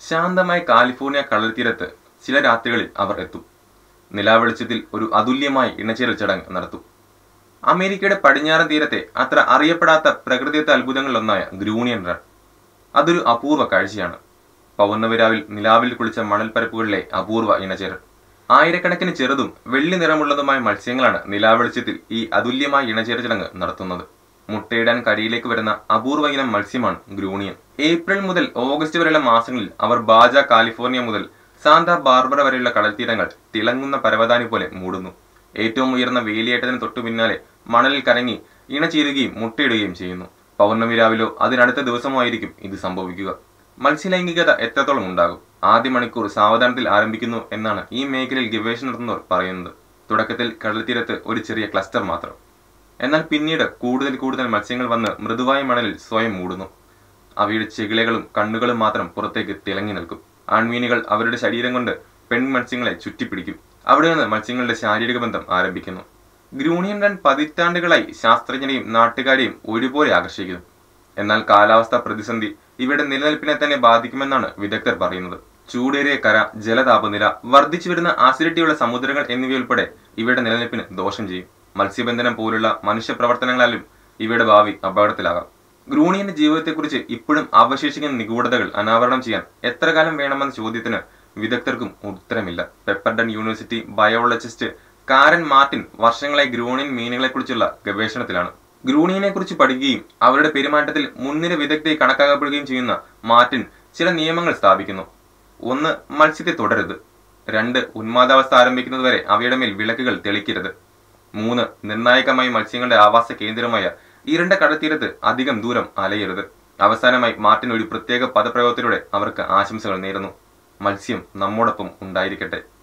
ശാന്തമായ കാലിഫോർണിയ കടൽത്തീരത്ത് ചില രാത്രികളിൽ അവർ എത്തും നിലാവെളിച്ചത്തിൽ ഒരു അതുല്യമായ ഇണചേരൽ ചടങ്ങ് നടത്തും അമേരിക്കയുടെ പടിഞ്ഞാറൻ തീരത്തെ അത്ര അറിയപ്പെടാത്ത പ്രകൃതിദത്ത അത്ഭുതങ്ങളിലൊന്നായ ഗ്രൂണിയൻ റൺ അതൊരു അപൂർവ കാഴ്ചയാണ് പൗർണവിരാവിൽ നിലാവിൽ കുളിച്ച മണൽപ്പരപ്പുകളിലെ അപൂർവ ഇണചേരൽ ആയിരക്കണക്കിന് ചെറുതും വെള്ളി നിറമുള്ളതുമായ മത്സ്യങ്ങളാണ് നിലാവെളിച്ചത്തിൽ ഈ അതുല്യമായ ഇണചേര ചടങ്ങ് നടത്തുന്നത് മുട്ടയിടാൻ കരയിലേക്ക് വരുന്ന അപൂർവ ഇനം മത്സ്യമാണ് ഗ്രൂണിയൻ ഏപ്രിൽ മുതൽ ഓഗസ്റ്റ് വരെയുള്ള മാസങ്ങളിൽ അവർ ബാജ കാലിഫോർണിയ മുതൽ സാന്ത ബാർബറ വരെയുള്ള കടൽത്തീരങ്ങൾ തിളങ്ങുന്ന പരവതാനി പോലെ മൂടുന്നു ഏറ്റവും ഉയർന്ന വേലിയേറ്റത്തിന് തൊട്ടു പിന്നാലെ മണലിൽ കരങ്ങി ഇണചീരുകയും മുട്ടയിടുകയും ചെയ്യുന്നു പൗർണമി രാവിലോ അതിനടുത്ത ദിവസമോ ആയിരിക്കും ഇത് സംഭവിക്കുക മത്സ്യലൈംഗികത എത്രത്തോളം ഉണ്ടാകും ആദ്യ മണിക്കൂർ സാവധാനത്തിൽ ആരംഭിക്കുന്നു എന്നാണ് ഈ മേഖലയിൽ ഗവേഷണം നടത്തുന്നവർ പറയുന്നത് തുടക്കത്തിൽ കടൽത്തീരത്ത് ഒരു ചെറിയ ക്ലസ്റ്റർ മാത്രം എന്നാൽ പിന്നീട് കൂടുതൽ കൂടുതൽ മത്സ്യങ്ങൾ വന്ന് മൃദുവായ മണലിൽ സ്വയം മൂടുന്നു അവയുടെ ചെകിളകളും കണ്ണുകളും മാത്രം പുറത്തേക്ക് തിളങ്ങി നിൽക്കും ആൺമീനുകൾ അവരുടെ ശരീരം കൊണ്ട് പെൺ മത്സ്യങ്ങളെ ചുറ്റിപ്പിടിക്കും അവിടെ നിന്ന് മത്സ്യങ്ങളുടെ ശാരീരിക ബന്ധം ആരംഭിക്കുന്നു ഗ്രൂണിയൻ റൺ പതിറ്റാണ്ടുകളായി ശാസ്ത്രജ്ഞരെയും നാട്ടുകാരെയും ഒരുപോലെ ആകർഷിക്കുന്നു എന്നാൽ കാലാവസ്ഥാ പ്രതിസന്ധി ഇവയുടെ നിലനിൽപ്പിനെ തന്നെ ബാധിക്കുമെന്നാണ് വിദഗ്ധർ പറയുന്നത് ചൂടേറിയ കര ജലതാപനില വർദ്ധിച്ചു വരുന്ന ആസിഡിറ്റിയുള്ള സമുദ്രങ്ങൾ എന്നിവയുൾപ്പെടെ ഇവയുടെ നിലനിൽപ്പിന് ദോഷം ചെയ്യും മത്സ്യബന്ധനം പോലുള്ള മനുഷ്യ പ്രവർത്തനങ്ങളാലും ഇവയുടെ ഭാവി അപകടത്തിലാകാം ഗ്രൂണിയന്റെ ജീവിതത്തെക്കുറിച്ച് ഇപ്പോഴും അവശേഷിക്കുന്ന നിഗൂഢതകൾ അനാവരണം ചെയ്യാൻ എത്ര കാലം വേണമെന്ന ചോദ്യത്തിന് വിദഗ്ധർക്കും ഉത്തരമില്ല Pepperdine university biologist Karen Martin വർഷങ്ങളായി ഗ്രൂണിയൻ മീനുകളെക്കുറിച്ചുള്ള ഗവേഷണത്തിലാണ് ഗ്രൂണിയനെ കുറിച്ച് പഠിക്കുകയും അവരുടെ പെരുമാറ്റത്തിൽ മുൻനിര വിദഗ്ധയെ കണക്കാക്കപ്പെടുകയും ചെയ്യുന്ന മാർട്ടിൻ ചില നിയമങ്ങൾ സ്ഥാപിക്കുന്നു ഒന്ന് മത്സ്യത്തെ തുടരുത് രണ്ട് ഉന്മാദാവസ്ഥ ആരംഭിക്കുന്നതുവരെ അവയുടെ മേൽ വിളക്കുകൾ തെളിക്കരുത് മൂന്ന് നിർണായകമായി മത്സ്യങ്ങളുടെ ആവാസ കേന്ദ്രമായ ഇരുണ്ട കടൽത്തീരത്ത് അധികം ദൂരം അലയരുത് അവസാനമായി മാർട്ടിൻ ഒരു പ്രത്യേക പദപ്രയോഗത്തിലൂടെ അവർക്ക് ആശംസകൾ നേരുന്നു മത്സ്യം നമ്മോടൊപ്പം ഉണ്ടായിരിക്കട്ടെ